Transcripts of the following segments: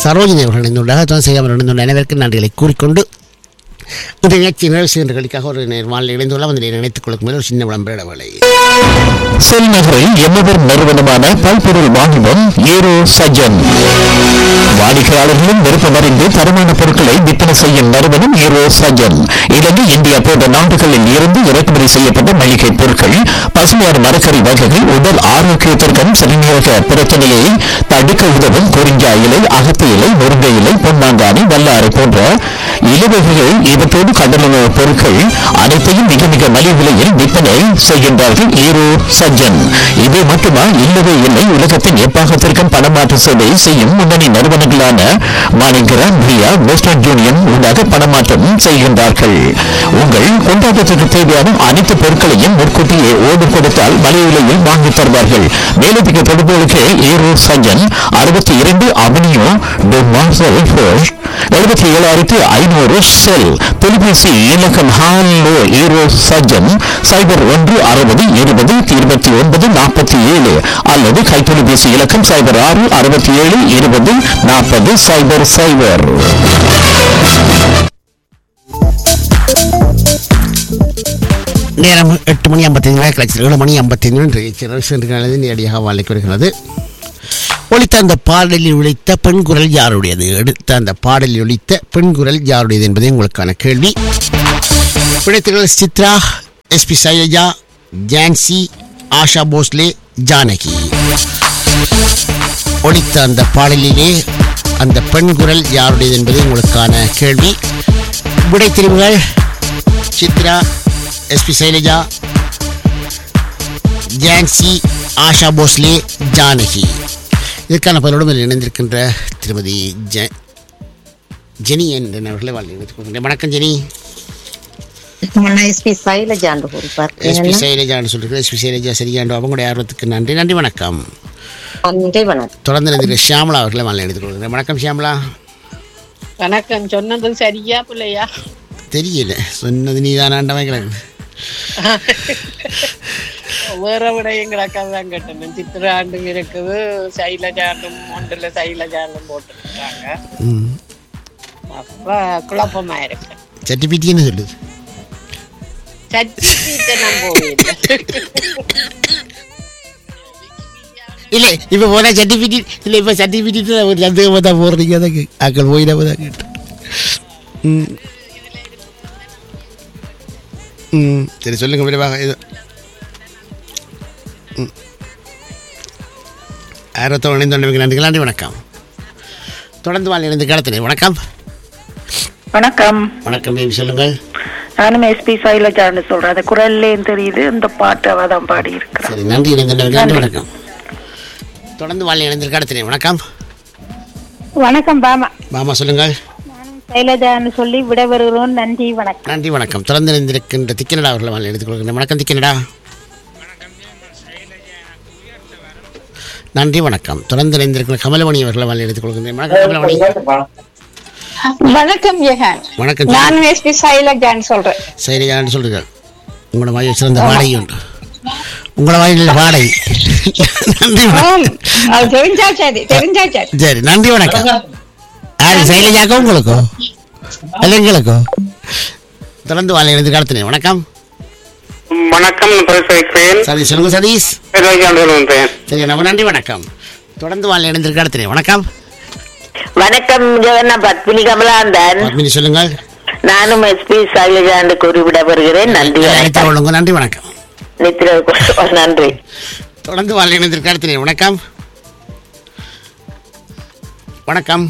சரோஜினி அவர்கள் இணைந்துள்ளார் துணை செய்யாமல் இணைந்துள்ள அனைவருக்கும் நன்றிகளை கூறிக்கொண்டு இந்த நிகழ்ச்சி நிறைவு செய்கின்றகளுக்காக ஒரு நேர்மாலில் இணைந்துள்ள வந்து நினைத்துக் கொள்ளும் மேல் ஒரு சின்ன விளம்பர வேலை செல் நகரில் எம்மவர் நிறுவனமான பல்பொருள் வாணிபம் ஏரோ சஜன் வாடிக்கையாளர்களும் விருப்பமறிந்து தரமான பொருட்களை விற்பனை செய்யும் நிறுவனம் ஏரோ சஜன் இலங்கை இந்தியா போன்ற நாடுகளில் இருந்து இறக்குமதி செய்யப்பட்ட மளிகை பொருட்கள் பசுமையான மரக்கறி வகைகள் உடல் ஆரோக்கியத்திற்கும் சிறுநீரக பிரச்சனையை தடுக்க உதவும் குறிஞ்சா இலை அகத்து இலை முருங்கை இலை பொன்னாங்கானி வல்லாறு போன்ற இலவகைகள் இவற்றோடு கடலுணவு பொருட்கள் அனைத்தையும் மிக மிக மலிவு விலையில் விற்பனை செய்கின்றார்கள் ஈரோ சஜ்ஜன் இது மட்டுமா இல்லவே இல்லை உலகத்தின் எப்பாகத்திற்கும் பணமாற்று சேவை செய்யும் முன்னணி நிறுவனங்களான மாணிகரன் பிரியா வெஸ்டர்ன் யூனியன் ஊடாக பணமாற்றம் செய்கின்றார்கள் உங்கள் கொண்டாட்டத்திற்கு தேவையான அனைத்து பொருட்களையும் முன்கூட்டியே ஓடு கொடுத்தால் மலிவு விலையில் வாங்கி தருவார்கள் மேலதிக தொடர்புகளுக்கு ஈரோ சஜ்ஜன் அறுபத்தி இரண்டு அவனியோ டு மார்சல் ஃபோர்ஸ் எழுபத்தி ஏழாயிரத்தி ஐநூறு செல் தொலைபேசி இலக்கம் ஹாலோ ஈரோ சஜன் சைபர் ஒன்று அறுபது இருபது இருபத்தி ஒன்பது நாற்பத்தி ஏழு அல்லது கைத்தொலைபேசி இலக்கம் சைபர் ஆறு அறுபத்தி ஏழு இருபது நாற்பது சைபர் சைபர் நேரம் எட்டு மணி ஐம்பத்தைந்து நேரம் கழிச்சு ஏழு மணி ஐம்பத்தைந்து நிகழ்ச்சி நிறைவு சென்று நேரடியாக வாழ்க்கை வருகிறது ஒழித்த அந்த பாடலில் ஒழித்த பெண் குரல் யாருடையது எடுத்த அந்த பாடலில் ஒழித்த பெண் குரல் யாருடையது என்பதே உங்களுக்கான கேள்வி பிழைத்தர்கள் சித்ரா எஸ்பி சைலஜா ஜான்சி ஆஷா போஸ்லே ஜானகி ஒழித்த அந்த பாடலிலே அந்த பெண் குரல் யாருடையது என்பது உங்களுக்கான கேள்வி விடை தெரிவுகள் சித்ரா எஸ்பி சைலஜா ஜான்சி ஆஷா போஸ்லே ஜானகி இதற்கான பதிலோடு இணைந்திருக்கின்ற திருமதி ஜ ஜெனி என்ற அவர்களை வாழ்ந்து இணைத்துக் கொள்கின்றேன் வணக்கம் ஜெனி எஸ்பி சைலஜாண்டு குறிப்பார் எஸ்பி சைலஜான்னு சொல்லியிருக்கேன் எஸ்பி சைலஜா சரியாண்டு அவங்களுடைய ஆர்வத்துக்கு நன்றி நன்றி வணக்கம் நன்றி வணக்கம் தொடர்ந்து இணைந்திருக்கிற ஷியாமலா அவர்களை வாழ்ந்து இணைத்துக் கொள்கிறேன் வணக்கம் ஷியாமலா வணக்கம் சொன்னது சரியா பிள்ளையா தெரியல சொன்னது நீ தான் ஆண்டவன் கிடக்கு வேற விட எங்களுக்காக தான் கேட்டேன் சித்திராண்டும் இருக்குது சைலஜாண்டும் ஒன்றுல சைலஜாண்டும் போட்டுருக்காங்க ம் அப்ப குழப்பமா இருக்கு சர்டிஃபிகேட்னு சொல்லுது சர்டிஃபிகேட்டை நான் போவேன் இல்லை இப்போ போனால் சர்டிஃபிகேட் இல்லை இப்போ சர்டிஃபிகேட் ஒரு சந்தேகமாக தான் போடுறீங்க அதுக்கு அக்கள் போயிடாம தான் கேட்டேன் ம் ம் சரி சொல்லுங்க விரைவாக இது ம் ஆயிரத்தோ இணைந்தோண்டமைக்கு நன்றி நன்றி வணக்கம் தொடர்ந்து வாழ் இணைந்து காலத்தினை வணக்கம் வணக்கம் வணக்கம் தேவி சொல்லுங்கள் நானும் எஸ்பி சைலஜான்னு சொல்றேன் அந்த குரல்லேயும் தெரியுது இந்த பாட்டு அவ தான் பாடி இருக்கிறான் சரி நன்றி இணைந்தோண்டமைக்கு நன்றி வணக்கம் தொடர்ந்து வாழ் இணைந்து காலத்தினை வணக்கம் வணக்கம் பாமா மாமா சொல்லுங்கள் சைலஜான்னு சொல்லி விட வருகிறோம் நன்றி வணக்கம் நன்றி வணக்கம் தொடர்ந்து இணைந்திருக்கின்ற திக்கனடா அவர்களை வாழ் எடுத்துக் கொள்கிறேன் வணக்கம் திக்கனடா நன்றி வணக்கம் தொடர்ந்து இணைந்திருக்கிற கமலமணி அவர்களை வாழ் எடுத்துக் கொள்கிறேன் வணக்கம் கமலமணி வணக்கம் ஜெகன் வணக்கம் நான் எஸ்பி சைலஜான்னு சொல்றேன் சரி யாருன்னு சொல்றீர்கள் உங்களோட வாயில் சிறந்த வாடகை உண்டு உங்களோட வாயில் வாடகை நன்றி ஆம், வணக்கம் அது தெரிஞ்சா சரி தெரிஞ்சா சரி சரி நன்றி வணக்கம் யாரு சைலஜாக்கோ உங்களுக்கோ அல்ல எங்களுக்கோ தொடர்ந்து வாழ் இணைந்து காலத்தினேன் வணக்கம் வணக்கம் நான் பேசுகிறேன் சரி சொல்லுங்க சதீஷ் சொல்லுகிறேன் சரி நம்ம நன்றி வணக்கம் தொடர்ந்து வாழ் இணைந்திருக்க இடத்தினே வணக்கம் வணக்கம் ஜெகன்னா பத்மினி கமலாந்தன் பத்மினி சொல்லுங்கள் நானும் எஸ்பி சைலஜாண்டு கூறிவிட வருகிறேன் நன்றி அழைத்து வணக்கம் கொள்ளுங்க நன்றி வணக்கம் நித்திர நன்றி தொடர்ந்து வாழ் இணைந்திருக்க இடத்தினே வணக்கம் வணக்கம்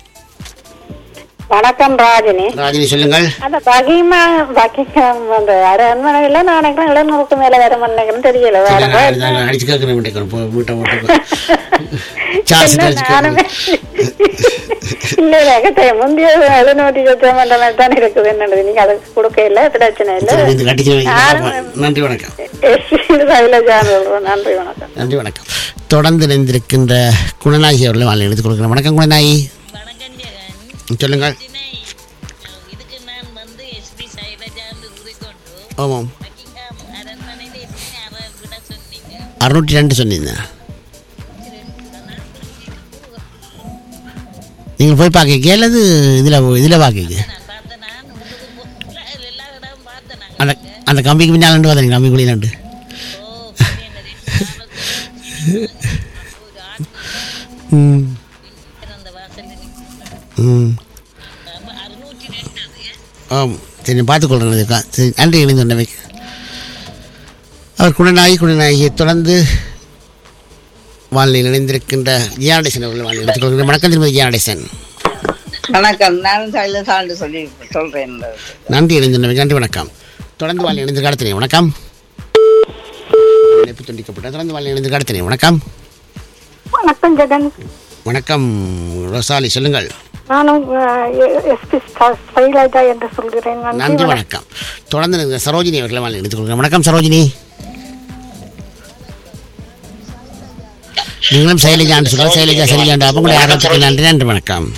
வணக்கம் ராஜினி ராஜினி சொல்லுங்கள் அந்த பகிமா பகிம் அந்த அரண்மனையில நான் நினைக்கிறேன் எழுநூறுக்கு மேல வர நினைக்கிறேன் தெரியல வேற சரி, நான் நான் நான் அடிச்சு கேட்கறேன் வீட்டுக்கு போ வீட்டை வீட்டுக்கு சார்ஜ் என்ன அடிச்சு நானுமே கேட்கறேன் இல்ல இல்ல முந்தைய எழுநூற்றி சொச்ச மண்டல தான் இருக்குது என்னது நீங்க அதுக்கு கொடுக்க இல்ல பிரச்சனை இல்ல சரி, இது கட்டிச்சு வைங்க. நானும் நன்றி வணக்கம் எஸ்பி சைலஜான்னு சொல்றேன் நன்றி வணக்கம் நன்றி வணக்கம் தொடர்ந்து இணைந்திருக்கின்ற குணநாயகி அவர்களை வாழ் எடுத்துக் கொடுக்கிறேன் வணக்கம் குணநாயகி சொல்லுங்கள் இதுக்கு நான் வந்து எஸ்பி சைலஜான்னு கூறிக்கொண்டு ஆமாம் பக்கிங்ஹாம் அரண்மனையில் எத்தனை அறை விட சொன்னீங்க அறுநூற்றி ரெண்டு சொன்னீங்க நீங்கள் போய் பார்க்க அல்லது இதில் இதில் பார்க்க நான் பார்த்தேன் நான் உங்களுக்கு போகல, எல்லா இடமும் பார்த்தேன் நான் அந்த அந்த கம்பிக்கு பின்னால் நண்டு வந்தீங்க கம்பிக்குள்ளே நண்டு ஓ புரியல. ஒரு ஆண் ம் அந்த வாசல்ல நிற்கிறார். ம் அப்ப அறுநூற்றி ரெண்டு அது ஆம் சரி பார்த்துக்கொள்கிறேன் இருக்கா சரி நன்றி இணைந்து கொண்டமைக்கு அவர் குணநாயகி குணநாயகியை தொடர்ந்து வாழ்நிலையில் இணைந்திருக்கின்ற ஜியானடேசன் அவர்கள் வாழ்நிலை எடுத்துக்கொள்கிறேன் வணக்கம் திருமதி ஜியானடேசன் வணக்கம் நானும் சைலசாண்டு சொல்லி சொல்றேன் நன்றி இணைந்துள்ளமைக்கு நன்றி வணக்கம் தொடர்ந்து வாழ் இணைந்து கடத்தினே வணக்கம் இணைப்பு துண்டிக்கப்பட்ட தொடர்ந்து வாழ் இணைந்து கடத்தினே வணக்கம் வணக்கம் ஜெகன் வணக்கம் ரோசாலி சொல்லுங்கள் நானும் எஸ்பி சைலஜா என்று சொல்கிறேன் நன்றி வணக்கம் தொடர்ந்து இந்த சரோஜினி அவர்களை வாழ் இணைத்துக் கொள்கிறேன் வணக்கம் சரோஜினி நீங்களும் சைலஜான்னு சொல்லுங்கள் சைலஜா சைலஜாண்டா அப்போ கூட ஆரோக்கியத்துக்கு நன்றி நன்றி வணக்கம்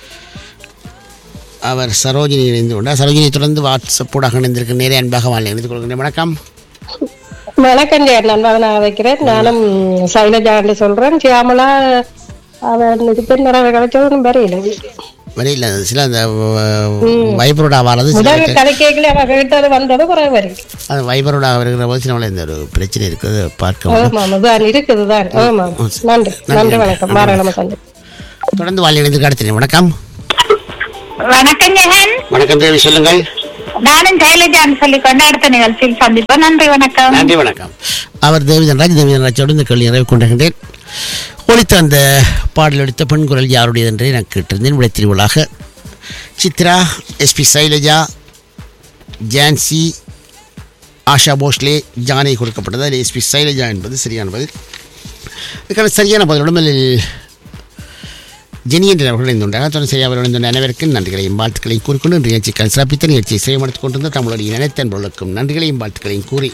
அவர் சரோஜினி இணைந்து கொண்டார் சரோஜினி தொடர்ந்து வாட்ஸ்அப்போடாக இணைந்திருக்க நேரே அன்பாக வாழ் இணைத்துக் கொள்கிறேன் வணக்கம் வணக்கம் ஜெயன் நண்பக நான் வைக்கிறேன் நானும் சைலஜாண்டு சொல்றேன் சியாமலா அவன் இது பேர் நிறைய கிடைச்சதும் வரையில வரையில் சில அந்த வைபரோட வரது சில முதல் கதை கேட்கல அவ கேட்டது வந்தது குறை வரும் அது வைபரோட வருகிற போது சில இந்த ஒரு பிரச்சனை இருக்குது பார்க்க ஆமா அதுதான் இருக்குது தான் ஆமா நன்றி நன்றி வணக்கம் மாறாளம சந்தை தொடர்ந்து வாழ் இணைந்து கடத்தினேன் வணக்கம் வணக்கம் ஜெகன் வணக்கம் தேவி சொல்லுங்கள் நானும் சைலஜான்னு சொல்லி கொண்டு அடுத்த நிகழ்ச்சியில் சந்திப்போம் நன்றி வணக்கம் நன்றி வணக்கம் அவர் தேவிதன்ராஜ் தேவிதன்ராஜோடு இந்த கேள்வி நிறைவு கொண்டிருக்கின்றேன் ஒழித்த அந்த பாடல் எடுத்த பெண் குரல் யாருடையது என்று எனக்கு கேட்டிருந்தேன் விடை திருவிழாக சித்ரா எஸ்பி சைலஜா ஜான்சி ஆஷா போஸ்லே ஜானை கொடுக்கப்பட்டது அதில் எஸ்பி சைலஜா என்பது சரியான பதில் இதுக்கான சரியான பதிலுடன் முதலில் ஜெனி என்ற அவர்கள் இணைந்துள்ளார் தொடர்ந்து சரியாக இணைந்துள்ள அனைவருக்கும் நன்றிகளையும் வாழ்த்துக்களையும் கூறிக்கொண்டு இன்று நிகழ்ச்சிக்கான சிறப்பித்த நிகழ்ச்சியை செய்யமடுத்துக் கொண்டிருந்த தமிழொலி நினைத்தன்பர்களுக்கும் நன்றிகளையும் வாழ்த்துக்களையும் கூறி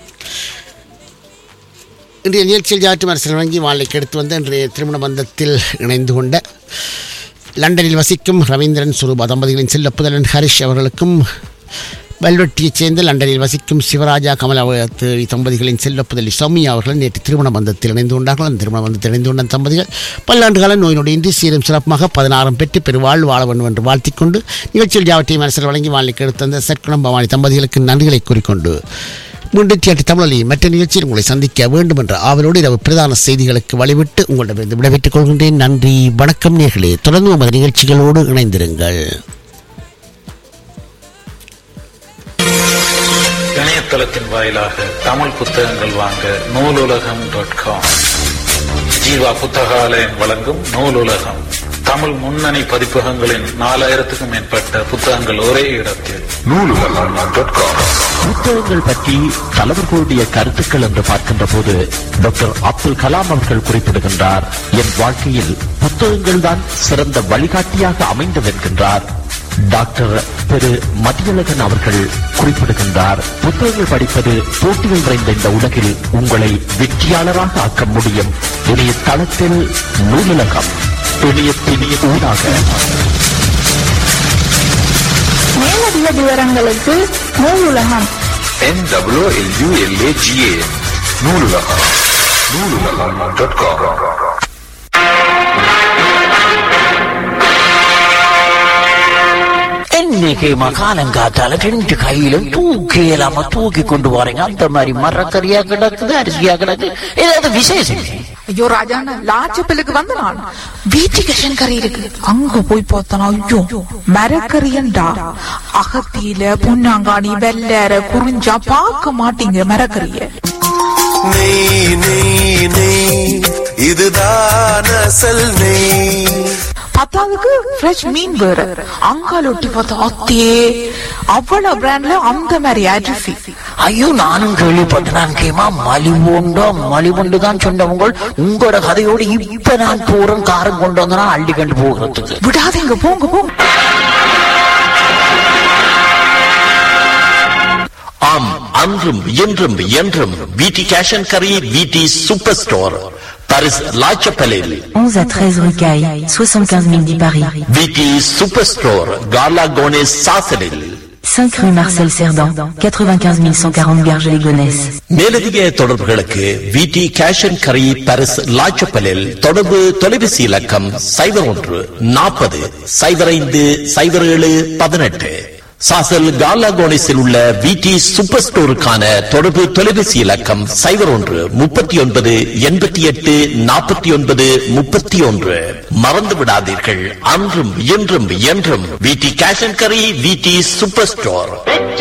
இன்றைய நிகழ்ச்சியில் ஜாற்று அரசு வழங்கி வாழைக்கு எடுத்து வந்த இன்றைய திருமண பந்தத்தில் இணைந்து கொண்ட லண்டனில் வசிக்கும் ரவீந்திரன் சுரூபா தம்பதிகளின் செல்ல புதலன் ஹரிஷ் அவர்களுக்கும் வெல்வெட்டியைச் சேர்ந்த லண்டனில் வசிக்கும் சிவராஜா கமலவதி தம்பதிகளின் செல்ல புதலி சௌமியா அவர்கள் நேற்று திருமண பந்தத்தில் இணைந்து கொண்டார்கள் அந்த திருமண பந்தத்தில் இணைந்து கொண்ட தம்பதிகள் பல்லாண்டுகால நோய் நொடியின்றி சீரும் சிறப்பாக பதினாறும் பெற்று பெருவாழ் வாழ வேண்டும் என்று வாழ்த்திக் கொண்டு நிகழ்ச்சியில் ஜாவட்டியும் அரசர் வழங்கி வாழைக்கு எடுத்து வந்த சற்குணம் பவானி தம்பதிகளுக்கு நன்றிகளை கூறிக்கொண்டு மீண்டும் தியேட்டர் தமிழொலி மற்ற நிகழ்ச்சியில் உங்களை சந்திக்க வேண்டும் என்ற ஆவலோடு இரவு பிரதான செய்திகளுக்கு வழிவிட்டு உங்களிடமிருந்து விடைபெற்றுக் கொள்கின்றேன் நன்றி வணக்கம் நேர்களே தொடர்ந்து உமது நிகழ்ச்சிகளோடு இணைந்திருங்கள் இணையதளத்தின் வாயிலாக தமிழ் புத்தகங்கள் வாங்க நூலுலகம் டாட் காம் ஜீவா புத்தகாலயம் வழங்கும் நூலுலகம் தமிழ் முன்னணி பதிப்பகங்களின் நாலாயிரத்துக்கும் மேற்பட்ட புத்தகங்கள் ஒரே இடத்தில் நூலுலகம் டாட் காம் புத்தகங்கள் பற்றி தலைவர்களுடைய கருத்துக்கள் என்று பார்க்கின்ற போது டாக்டர் அப்துல் கலாம் அவர்கள் குறிப்பிடுகின்றார் என் வாழ்க்கையில் புத்தகங்கள் தான் சிறந்த வழிகாட்டியாக அமைந்தது என்கின்றார் டாக்டர் திரு மதியழகன் அவர்கள் குறிப்பிடுகின்றார் புத்தகங்கள் படிப்பது போட்டிகள் நிறைந்த இந்த உலகில் உங்களை வெற்றியாளராக ஆக்க முடியும் இணைய தளத்தில் நூலகம் இணையத்தின் ஊடாக மேலதிக விவரங்களுக்கு Noolulagam NWLULAGA Noolulagam Noolulagam dot com இன்னைக்கு மகாலங்காத்தால ரெண்டு கையிலும் தூக்கி இல்லாம தூக்கி கொண்டு வரீங்க அந்த மாதிரி மரக்கறியா கிடக்குது அரிசியா கிடக்கு ஏதாவது விசேஷம் ஐயோ ராஜாண்ணா லாச்சப்பிலுக்கு வந்த நான் வீட்டுக்கு கறி இருக்கு அங்க போய் பார்த்தனா ஐயோ மரக்கறியண்டா அகத்தியில பொன்னாங்காணி வெள்ளற குறிஞ்சா பார்க்க மாட்டீங்க மரக்கறிய நெய் நெய் நெய் இதுதான் அசல் நெய் பத்தாவதுக்கு ஃப்ரெஷ் மீன் வேற அங்கால ஒட்டி பார்த்தா அத்தே அவ்வளவு பிராண்ட்ல அந்த மாதிரி அரிசி ஐயோ நானும் கேள்விப்பட்டேன் கேமா மலிவுண்டோ மலிவுண்டு தான் சொன்னவங்க உங்களோட கதையோடு இப்ப நான் போறேன் காரம் கொண்டு வந்தனா அள்ளி கண்டு போகிறதுக்கு விடாதீங்க போங்க போங்க ஆம் அன்றும் இன்றும் என்றும் விடி கேஷ் அண்ட் கரி விடி சூப்பர் ஸ்டோர் பாரிஸ் லாச்சப்பலில் 11 à 13 rue Caille, 75 000 10 Paris. விடி சூப்பர் ஸ்டோர் கார்லா கோனேஸ் சாசலில் 5 rue Marcel Cerdan, 95 140 Garges-les-Gonesse. மேலதிக தொடர்புகளுக்கு விடி கேஷ் அண்ட் கரி பரிஸ் லாச்சப்பலில் தொடர்பு தொலைபேசி இலக்கம் சைபர் ஒன்று நாற்பது சைபர் ஐந்து சைபர் ஏழு பதினெட்டு சாசல் காலாகோனிஸில் உள்ள விடி சூப்பர் ஸ்டோருக்கான தொடர்பு தொலைபேசி இலக்கம் சைபர் ஒன்று முப்பத்தி ஒன்பது எண்பத்தி எட்டு நாற்பத்தி ஒன்பது முப்பத்தி ஒன்று மறந்து விடாதீர்கள் அன்றும் இன்றும் என்றும் விடி கேஷ் அண்ட் கரி விடி சூப்பர் ஸ்டோர்